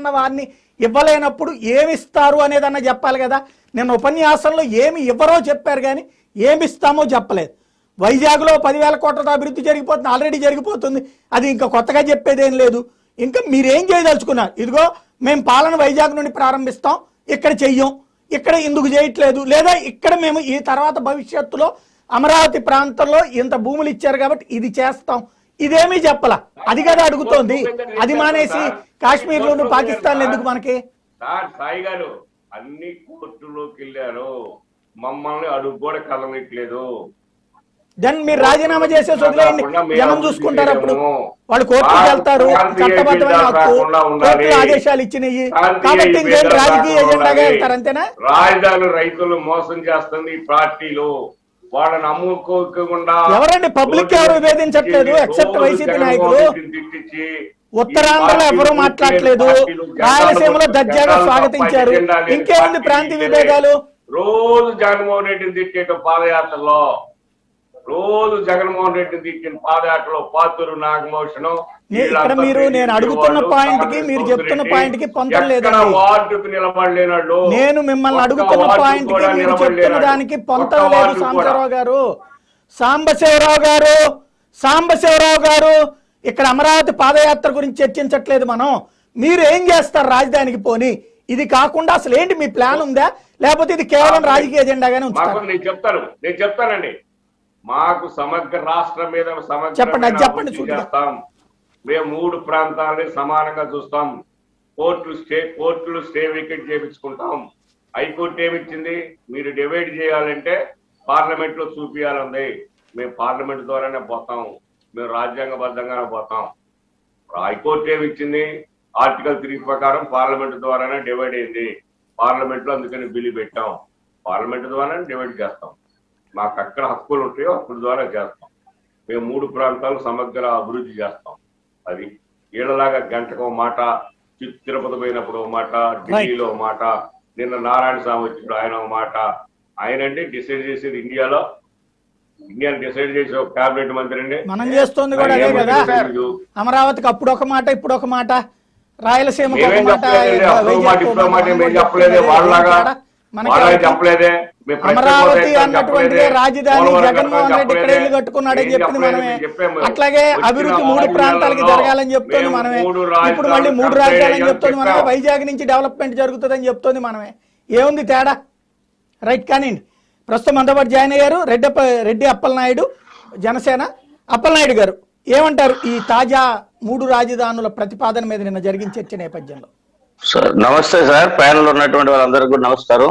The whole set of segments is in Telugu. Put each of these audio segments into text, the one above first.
ఇవ్వాల్సిన వారిని ఇవ్వలేనప్పుడు ఏమి ఇస్తారు అనేదన్నా చెప్పాలి కదా నిన్న ఉపన్యాసంలో ఏమి ఇవ్వరో చెప్పారు కానీ ఏమి ఇస్తామో చెప్పలేదు వైజాగ్లో పదివేల కోట్లతో అభివృద్ధి జరిగిపోతుంది ఆల్రెడీ జరిగిపోతుంది అది ఇంకా కొత్తగా చెప్పేదేం లేదు ఇంకా మీరేం చేయదలుచుకున్నారు ఇదిగో మేము పాలన వైజాగ్ నుండి ప్రారంభిస్తాం ఇక్కడ చెయ్యం ఇక్కడ ఎందుకు చేయట్లేదు లేదా ఇక్కడ మేము ఈ తర్వాత భవిష్యత్తులో అమరావతి ప్రాంతంలో ఇంత భూములు ఇచ్చారు కాబట్టి ఇది చేస్తాం ఇదేమీ చెప్పల అది కదా అడుగుతోంది అది మానేసి కాశ్మీర్లోను పాకిస్తాన్ ఎందుకు మనకి సార్ సాయి గారు అన్ని కోర్టులోకి వెళ్ళారు మమ్మల్ని అడుగు కూడా కలవట్లేదు దెన్ మీరు రాజీనామా చేసేసి వదిలేయండి జనం చూసుకుంటారు అప్పుడు వాళ్ళు కోర్టుకు వెళ్తారు చట్టబద్ధమైన హక్కు కోర్టులు ఆదేశాలు ఇచ్చినాయి కాబట్టి ఇంకేం రాజకీయ ఎజెండాగా వెళ్తారు అంతేనా రాజధాని రైతులు మోసం చేస్తుంది ఈ పార్టీలు వాళ్ళని అమ్ముకోకుండా ఎవరండి? Public ఎవరు విభేదించట్లేదు, except రోజు వైసీపీ జగన్మోహన్ నాయకులు. రెడ్డిని తిట్టించి ఉత్తరాంధ్రలో ఈ ఎవరు పార్టీలు, మాట్లాడట్లేదు పార్టీలు, రాయలసీమలో జెండాలు దర్జాగా జెండాలు స్వాగతించారు తప్ప ఎజెండా లేని ఇంకేముంది పార్టీ ప్రాంతీయ ఇదే. విభేదాలు రోజు జగన్మోహన్ రెడ్డిని తిట్టేట పాదయాత్రలో రోజు జగన్మోహన్ రెడ్డిని తిట్టిన పాదయాత్రలో పాతూరు నాగమోషణం నే- ఇక్కడ మీరు నేను అడుగుతున్న point కి మీరు చెప్తున్న point కి పొంతన లేదండి. వార్డుకు నిలబడలేనాడు నేను మిమ్మల్ని ఒక్క అడుగుతున్న వార్డుకు పాయింట్ కి కూడా మీరు చెప్తున్న నిలబడలేనాడు. దానికి పొంతన ఒక్క లేదు వార్డుకు కూడా. సాంబశివరావు గారు సాంబశివరావు గారు సాంబశివరావు గారు ఇక్కడ అమరావతి పాదయాత్ర గురించి చర్చించట్లేదు మనం మీరు ఏం చేస్తారు రాజధానికి పోని ఇది కాకుండా అసలు ఏంటి మీ ప్లాన్ ఉందా లేకపోతే ఇది కేవలం రాజకీయ ఎజెండాగానే మాకు ఉంచుతారు నేను చెప్తాను నేను చెప్తానండి మాకు సమగ్ర రాష్ట్రం మీద సమగ్ర చెప్పండి, అది చెప్పండి, అభివృద్ధి సూటిగా. చేస్తాం మేము మూడు ప్రాంతాలని సమానంగా చూస్తాం కోర్టులు స్టే కోర్టులు స్టే వికెట్ చేపించుకుంటాం హైకోర్టు ఏమిచ్చింది మీరు డివైడ్ చేయాలంటే పార్లమెంట్ లో చూపియాలంది మేము పార్లమెంట్ ద్వారానే పోతాం మేము రాజ్యాంగబద్ధంగానే పోతాం హైకోర్టు ఏమిచ్చింది ఆర్టికల్ త్రీ ప్రకారం పార్లమెంట్ ద్వారానే డివైడ్ అయింది పార్లమెంట్ లో అందుకని బిల్లు పెట్టాం పార్లమెంట్ ద్వారానే డివైడ్ చేస్తాం మాకు అక్కడ హక్కులు ఉంటాయో హక్కుల ద్వారా చేస్తాం మేము మూడు ప్రాంతాలు సమగ్ర అభివృద్ధి చేస్తాం అది వీళ్ళలాగా గంటకు ఒక మాట తి- తిరుపతి పోయినప్పుడు ఒక మాట ఢిల్లీలో ఒక మాట నిన్న నారాయణ స్వామి వచ్చినప్పుడు ఆయన ఒక మాట ఆయనండి డిసైడ్ చేసేది ఇండియాలో ఇండియాని డిసైడ్ చేసే ఒక కేబినెట్ మంత్రి అండి మనం చేస్తోంది కూడా అదే కదా అమరావతికి అప్పుడు ఒక మాట ఇప్పుడు ఒక మాట రాయలసీమకు ఒక మేమేం మాట చెప్పలేదండి అప్పుడు మాట వైజాగ్ ఇప్పుడు మాట మేము మనకి చెప్పలేదే చెప్పలేదే, వాళ్ళలాగా తేడా? మనకి వాళ్ళకి ఎవరికి? చెప్పలేదే మేము ప్రత్యేక అమరావతి హోదా అన్నటువంటిదే చెప్పలేదే. రాజధాని పోలవరం జగన్మోహన్ రెడ్డి ఇక్కడ చెప్పలేదే. ఇల్లు కట్టుకున్నాడని ఏం చెప్పింది చెప్పలేదు, మనమే మేము చెప్పాము. అట్లాగే వచ్చిన అభివృద్ధి మూడు ఆరు ప్రాంతాలకి నెలల్లో జరగాలని చెప్తోంది మేము మనమే మూడు ఇప్పుడు మళ్ళీ రాజధానులు మూడు కంప్లీట్ రాజధానులని అయ్యాయని చెప్తోంది మనమే చెప్పాం. వైజాగ్ నుంచి డెవలప్మెంట్ జరుగుతుందని చెప్తోంది మనమే ఏముంది తేడా రైట్ కానివ్వండి ప్రస్తుతం మనతో పాటు జాయిన్ అయ్యారు రెడ్డప్ప రెడ్డి అప్పలనాయుడు జనసేన అప్పలనాయుడు గారు ఏమంటారు ఈ తాజా మూడు రాజధానుల ప్రతిపాదన మీద నిన్న జరిగిన చర్చ నేపథ్యంలో సార్ నమస్తే సార్ ప్యానల్ ఉన్నటువంటి వాళ్ళందరికీ కూడా నమస్కారం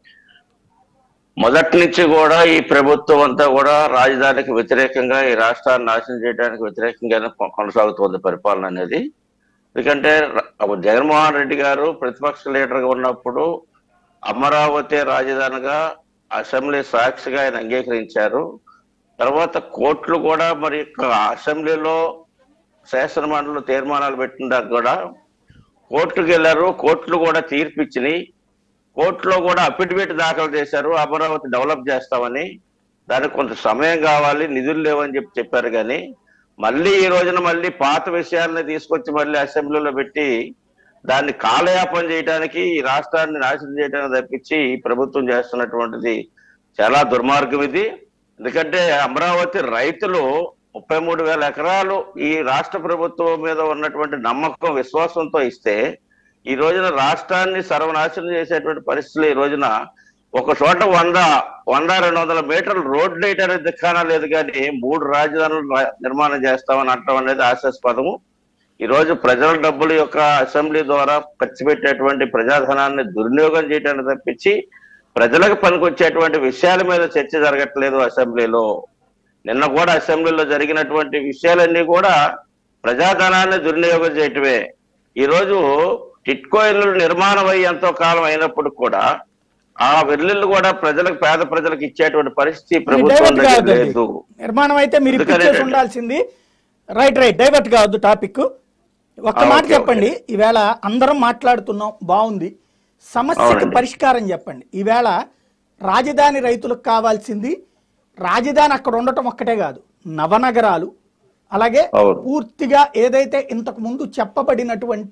మొదటి నుంచి కూడా ఈ ప్రభుత్వం అంతా కూడా రాజధానికి వ్యతిరేకంగా ఈ రాష్ట్రాన్ని నాశనం చేయడానికి వ్యతిరేకంగానే కొ- కొనసాగుతోంది పరిపాలన అనేది ఎందుకంటే ర- జగన్మోహన్ రెడ్డి గారు ప్రతిపక్ష లీడర్ గా ఉన్నప్పుడు అమరావతి రాజధానిగా అసెంబ్లీ సాక్షిగా ఆయన అంగీకరించారు తర్వాత కోర్టులు కూడా మరి యొక్క అసెంబ్లీలో శాసన మండలిలో తీర్మానాలు పెట్టిన కూడా కోర్టుకు వెళ్ళారు కోర్టులు కూడా తీర్పు ఇచ్చినాయి కోర్టులో కూడా అఫిడవిట్ దాఖలు చేశారు అమరావతి డెవలప్ చేస్తామని దానికి కొంత సమయం కావాలి నిధులు లేవని చెప్పి చెప్పారు కానీ మళ్ళీ ఈ రోజున మళ్ళీ పాత విషయాలని తీసుకొచ్చి మళ్ళీ అసెంబ్లీలో పెట్టి దాన్ని కాలయాపన చేయడానికి ఈ రాష్ట్రాన్ని నాశనం చేయడానికి తప్పించి ఈ ప్రభుత్వం చేస్తున్నటువంటిది చాలా దుర్మార్గం ఇది ఎందుకంటే అమరావతి రైతులు ముప్పై మూడు వేల ఎకరాలు ఈ రాష్ట్ర ప్రభుత్వం మీద ఉన్నటువంటి నమ్మకం విశ్వాసంతో ఇస్తే ఈ రోజున రాష్ట్రాన్ని సర్వనాశనం చేసేటువంటి పరిస్థితులు ఈ రోజున ఒక చోట వంద వంద రెండు వందల మీటర్లు రోడ్లు వేయడానికి దిక్కానా లేదు కానీ మూడు రాజధానులు రా- నిర్మాణం చేస్తామని అంటాం అనేది ఆశాస్పదము ఈ రోజు ప్రజల డబ్బుల యొక్క అసెంబ్లీ ద్వారా ఖర్చు పెట్టేటువంటి ప్రజాధనాన్ని దుర్వినియోగం చేయడానికి తప్పించి ప్రజలకు పనికొచ్చేటువంటి విషయాల మీద చర్చ జరగట్లేదు అసెంబ్లీలో నిన్న కూడా అసెంబ్లీలో జరిగినటువంటి విషయాలన్నీ కూడా ప్రజాధనాన్ని దుర్వినియోగం చేయటమే ఈ రోజు టిట్కో ఇల్లు నిర్మాణం అయ్యి ఎంతో కాలం అయినప్పుడు కూడా ఆ వెల్లుల్లు కూడా ప్రజలకు పేద ప్రజలకు ఇచ్చేటువంటి పరిస్థితి ఈ ప్రభుత్వం డైవర్ట్ దగ్గర కావద్దండి లేదు నిర్మాణం అయితే మీరు అందుకనే ఇప్పించేసి రండి. ఉండాల్సింది రైట్ రైట్ డైవర్ట్ కావద్దు టాపిక్ ఒక్క ఆ, మాట ఓకే, చెప్పండి ఈవేళ అందరం మాట్లాడుతున్నాం బాగుంది సమస్యకి అవునండి. పరిష్కారం చెప్పండి ఈవేళ రాజధాని రైతులకు కావాల్సింది రాజధాని అక్కడ ఉండటం ఒక్కటే కాదు నవనగరాలు అలాగే అవును. పూర్తిగా ఏదైతే ఇంతకు ముందు చెప్పబడినటువంటి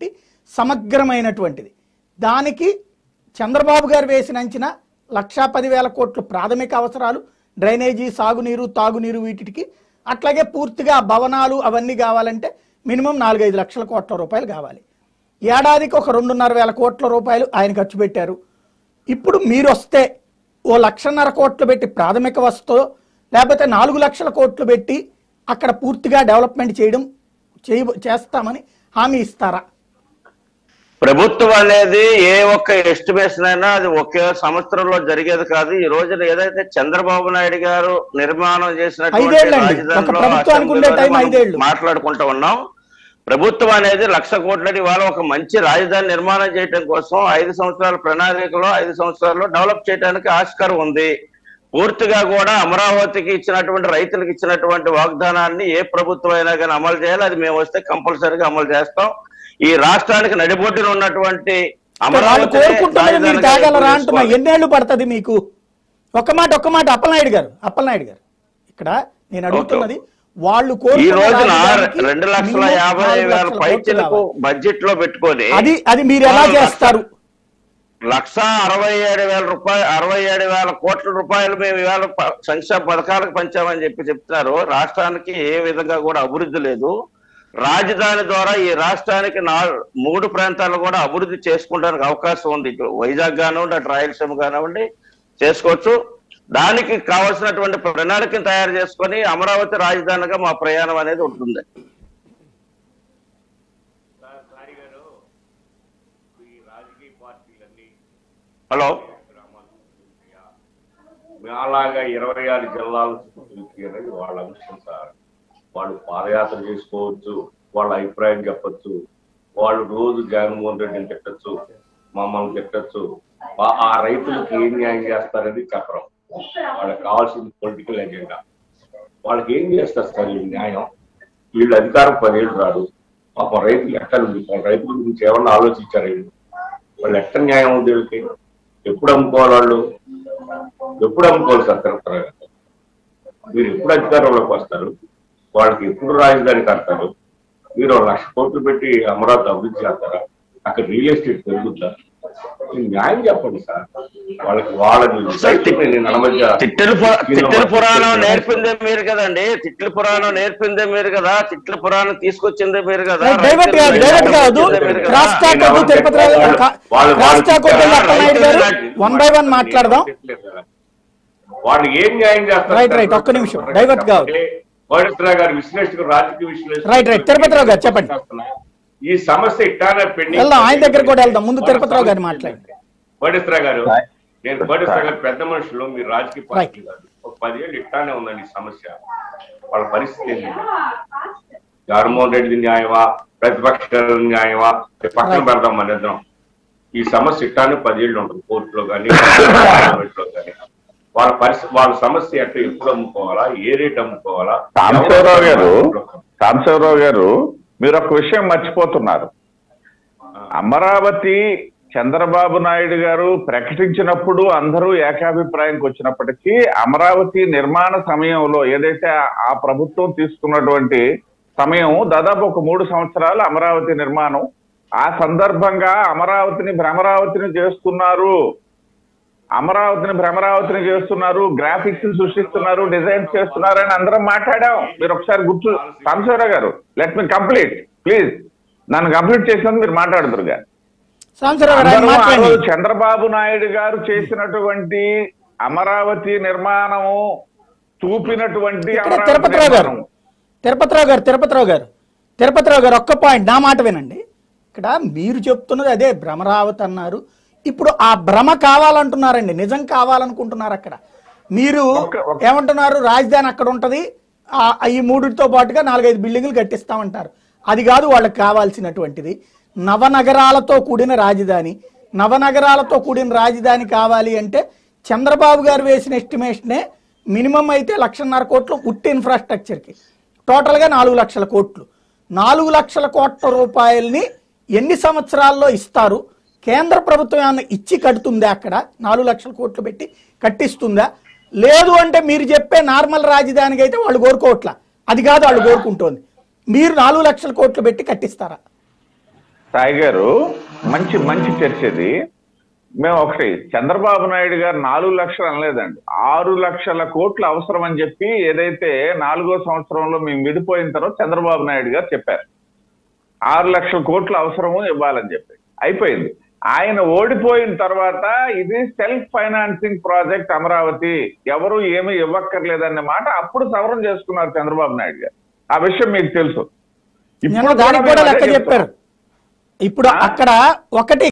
సమగ్రమైనటువంటిది దానికి చంద్రబాబు గారు వేసిన అంచనా లక్షా పదివేల కోట్లు ప్రాథమిక అవసరాలు డ్రైనేజీ సాగునీరు తాగునీరు వీటికి అట్లాగే పూర్తిగా భవనాలు అవన్నీ కావాలంటే మినిమం నాలుగైదు లక్షల కోట్ల రూపాయలు కావాలి ఏడాదికి ఒక రెండున్నర వేల కోట్ల రూపాయలు ఆయన ఖర్చు పెట్టారు ఇప్పుడు మీరు వస్తే ఓ లక్షన్నర కోట్లు పెట్టి ప్రాథమిక వస్తువు లేకపోతే నాలుగు లక్షల కోట్లు పెట్టి అక్కడ పూర్తిగా డెవలప్మెంట్ చేయడం చేయ చేస్తామని హామీ ఇస్తారా ప్రభుత్వం అనేది ఏ ఒక్క ఎస్టిమేషన్ అయినా అది ఒకే సంవత్సరంలో జరిగేది కాదు ఈ రోజున ఏదైతే చంద్రబాబు నాయుడు గారు నిర్మాణం చేసినటువంటి ఐదేళ్లండి. రాజధానిలో ఒక ప్రభుత్వానికి ఉండే అసెంబ్లీలోనే టైం మనం ఐదేళ్లు. మాట్లాడుకుంటూ ఉన్నాం ప్రభుత్వం అనేది లక్ష కోట్లని ఇవాళ ఒక మంచి రాజధాని నిర్మాణం చేయడం కోసం ఐదు సంవత్సరాల ప్రణాళికలో ఐదు సంవత్సరాల్లో డెవలప్ చేయడానికి ఆస్కారం ఉంది పూర్తిగా కూడా అమరావతికి ఇచ్చినటువంటి రైతులకు ఇచ్చినటువంటి వాగ్దానాన్ని ఏ ప్రభుత్వం అయినా కానీ అమలు చేయాలి అది మేము వస్తే కంపల్సరీగా అమలు చేస్తాం ఈ రాష్ట్రానికి నడిబొడ్డున ఉన్నటువంటి వాళ్ళు అమరావతినే కోరుకుంటున్నది మీరు రాజధానిగా తాగలరా అంటున్నా చేసుకోవాలి. ఎన్నేళ్ళు పడుతుంది మీకు ఒక మాట ఒక్క మాట అప్పలనాయుడు గారు అప్పలనాయుడు గారు ఇక్కడ నేను అడుగుతున్నది వాళ్ళు ఈ కోరుకున్న రోజున రాజధానికి రెండు లక్షల minimum యాభై నాలుగు వేల లక్షల కోట్లు పైచలకు కావాలి. బడ్జెట్ లో పెట్టుకొని అది అది మీరు ఎలా వాళ్ళు చేస్తారు లక్ష అరవై ఏడు వేల రూపాయలు అరవై ఏడు వేల కోట్ల రూపాయలు మేము ఇవాళ ప- సంక్షేమ పథకాలకు పంచామని చెప్పి చెప్తున్నారు రాష్ట్రానికి ఏ విధంగా కూడా అభివృద్ధి లేదు రాజధాని ద్వారా ఈ రాష్ట్రానికి నా మూడు ప్రాంతాలు కూడా అభివృద్ధి చేసుకోవడానికి అవకాశం ఉంది ఇటు వైజాగ్ కానివ్వండి అటు రాయలసీమ కానివ్వండి చేసుకోవచ్చు దానికి కావలసినటువంటి ప్రణాళికను తయారు చేసుకొని అమరావతి రాజధానిగా మా ప్రయాణం అనేది ఉంటుంది సారి గారు ఈ రాజకీయ పార్టీలన్నీ హలో అలాగా ఇరవై ఆరు జిల్లాలు చుట్టూ అనేది వాళ్ళ అంశం సార్ వాళ్ళు పాదయాత్ర చేసుకోవచ్చు వాళ్ళ అభిప్రాయం చెప్పొచ్చు వాళ్ళు రోజు జగన్మోహన్ రెడ్డిని తిట్టచ్చు మమ్మల్ని తిట్టచ్చు ఆ- ఆ రైతులకు ఏం న్యాయం చేస్తారని చెప్పడం వాళ్ళకి కావాల్సింది పొలిటికల్ ఎజెండా వాళ్ళకి ఏం చేస్తారు సార్ ఈ న్యాయం వీళ్ళు అధికారం పదేళ్ళు రాడు పాపం రైతులు ఎక్కడ ఉంది వాళ్ళ రైతుల గురించి ఏమన్నా ఆలోచించారు వీళ్ళు వాళ్ళు ఎక్కడ న్యాయం ఉంది వీళ్ళకి ఎప్పుడు అమ్ముకోవాలి వాళ్ళు ఎప్పుడు అమ్ముకోవాలి సార్ తిరుపతి మీరు ఎప్పుడు అధికారంలోకి వస్తారు వాళ్ళకి ఎప్పుడు రాజధాని కడతారు మీరు ఒక లక్ష కోట్లు పెట్టి అమరావతి అభివృద్ధి చేస్తారా అక్కడ రియల్ ఎస్టేట్ పెరుగుద్దా మీరు న్యాయం చెప్పండి సార్ వాళ్ళకి వాళ్ళని రైతుల్ని నేను నడమధ్య తిట్టెల పు- తిట్టెల పురాణం నేర్పిందే మీరు కదండి తిట్ల పురాణం నేర్పిందే మీరు కదా తిట్ల పురాణం తీసుకొచ్చిందే మీరు కదా రైట్, డైవర్ట్ కాదు, డైవర్ట్ కాదు. క్రాస్ టాక్ వద్దు, తిరుపతి రాజు గారు. కా- క్రాస్ టాక్ వద్దు, అప్పలనాయుడు గారు. వన్ బై వన్ మాట్లాడదాం. వాళ్ళు ఏం న్యాయం చేస్తారు రైట్, రైట్, ఒక్క నిమిషం. డైవర్ట్ కావద్దు. కోటేశ్వరరావు గారు విశ్లేషకులు రాజకీయ విశ్లేషకులు రైట్, రైట్. తిరుపతిరావు గారు చెప్పండి. ఈ సమస్య ఇట్టానే పెండింగ్ వెళ్దాం, ఆయన దగ్గర కూడా వెళ్దాం. ముందు తిరుపతిరావు గారు మాట్లాడండి. కోటేశ్వరరావు గారు నేను కోటేశ్వరరావు గారు పెద్ద మనుషులు మీరు రాజకీయ పార్టీ కాదు ఒక పదేళ్ళు ఇట్టానే ఉందండి ఈ సమస్య వాళ్ళ పరిస్థితి ఏంటి జగన్మోహన్ రెడ్డి న్యాయమా ప్రతిపక్ష న్యాయమా పక్కన పెడదాం మన ఇద్దరం ఈ సమస్య ఇట్టానే పదేళ్ళు ఉంటుంది కోర్టులో కానీ పార్లమెంట్లో కానీ వాళ్ళ పరిస్థితి వాళ్ళ సమస్య ఎట్లా ఎప్పుడు అమ్ముకోవాలా ఏ రేట్ అమ్ముకోవాలా సాంబశివరావు గారు సాంబశివరావు గారు మీరు ఒక విషయం మర్చిపోతున్నారు అమరావతి చంద్రబాబు నాయుడు గారు ప్రకటించినప్పుడు అందరూ ఏకాభిప్రాయంకి వచ్చినప్పటికీ అమరావతి నిర్మాణ సమయంలో ఏదైతే ఆ- ఆ ప్రభుత్వం తీసుకున్నటువంటి సమయం దాదాపు ఒక మూడు సంవత్సరాలు అమరావతి నిర్మాణం ఆ సందర్భంగా అమరావతిని భ్రమరావతిని చేస్తున్నారు అమరావతిని భ్రమరావతిని చేస్తున్నారు గ్రాఫిక్స్ సృష్టిస్తున్నారు డిజైన్స్ చేస్తున్నారు అని అందరం మాట్లాడాం మీరు ఒకసారి గుర్తు సాంబశివరావు గారు లెట్ మీ కంప్లీట్ ప్లీజ్ నన్ను కంప్లీట్ చేసినందుకు మీరు మాట్లాడుతురు గారు సాంబశివరావు గారు ఆయన అందరూ ఆ మాట్లాడండి రోజు చంద్రబాబు నాయుడు గారు చేసినటువంటి అమరావతి నిర్మాణము చూపినటువంటి ఇక్కడ అమరావతి తిరుపతిరావు గారు నిర్మాణం. తిరుపతిరావు గారు తిరుపతిరావు గారు తిరుపతిరావు గారు ఒక్క పాయింట్ నా మాట వినండి ఇక్కడ మీరు చెప్తున్నది అదే భ్రమరావతి అన్నారు ఇప్పుడు ఆ భ్రమ కావాలంటున్నారండి నిజం కావాలనుకుంటున్నారు అక్కడ మీరు ఒక్క- ఒక్క- ఏమంటున్నారు రాజధాని అక్కడ ఉంటది ఆ ఈ మూడిటితో పాటుగా నాలుగైదు బిల్డింగులు కట్టిస్తామంటారు అది కాదు వాళ్ళకి కావాల్సినటువంటిది నవనగరాలతో కూడిన రాజధాని నవనగరాలతో కూడిన రాజధాని కావాలి అంటే చంద్రబాబు గారు వేసిన ఎస్టిమేషనే మినిమం అయితే లక్షన్నర కోట్లు ఉట్టి ఇన్ఫ్రాస్ట్రక్చర్కి టోటల్గా నాలుగు లక్షల కోట్లు నాలుగు లక్షల కోట్ల రూపాయలని ఎన్ని సంవత్సరాల్లో ఇస్తారు కేంద్ర ప్రభుత్వం ఏమన్నా ఇచ్చి కడుతుందా అక్కడ నాలుగు లక్షల కోట్లు పెట్టి కట్టిస్తుందా లేదు అంటే మీరు చెప్పే నార్మల్ రాజధానికి అయితే వాళ్ళు కోరుకోవట్లా అది కాదు వాళ్ళు కోరుకుంటోంది మీరు నాలుగు లక్షల కోట్లు పెట్టి కట్టిస్తారా సాయి గారు మంచి మంచి చర్చ ఇది మేము ఒకటి చంద్రబాబు నాయుడు గారు నాలుగు లక్షలు అనలేదండి ఆరు లక్షల కోట్లు అవసరం అని చెప్పి ఏదైతే నాలుగో సంవత్సరంలో మేము విడిపోయిన తర్వాత చంద్రబాబు నాయుడు గారు చెప్పారు ఆరు లక్షల కోట్లు అవసరము ఇవ్వాలని చెప్పి అయిపోయింది ఆయన ఓడిపోయిన తర్వాత ఇది సెల్ఫ్ ఫైనాన్సింగ్ ప్రాజెక్ట్ అమరావతి ఎవరు ఏమీ ఇవ్వక్కర్లేదనే మాట అప్పుడు సవరణ చేసుకున్నారు చంద్రబాబు నాయుడు గారు ఆ విషయం మీకు తెలుసు నిన్న ఇప్పుడు దానికి కూడా కూడా మేము లెక్క అదే చెప్తాం. చెప్పారు ఇప్పుడు ఆ? అక్కడ ఒకటి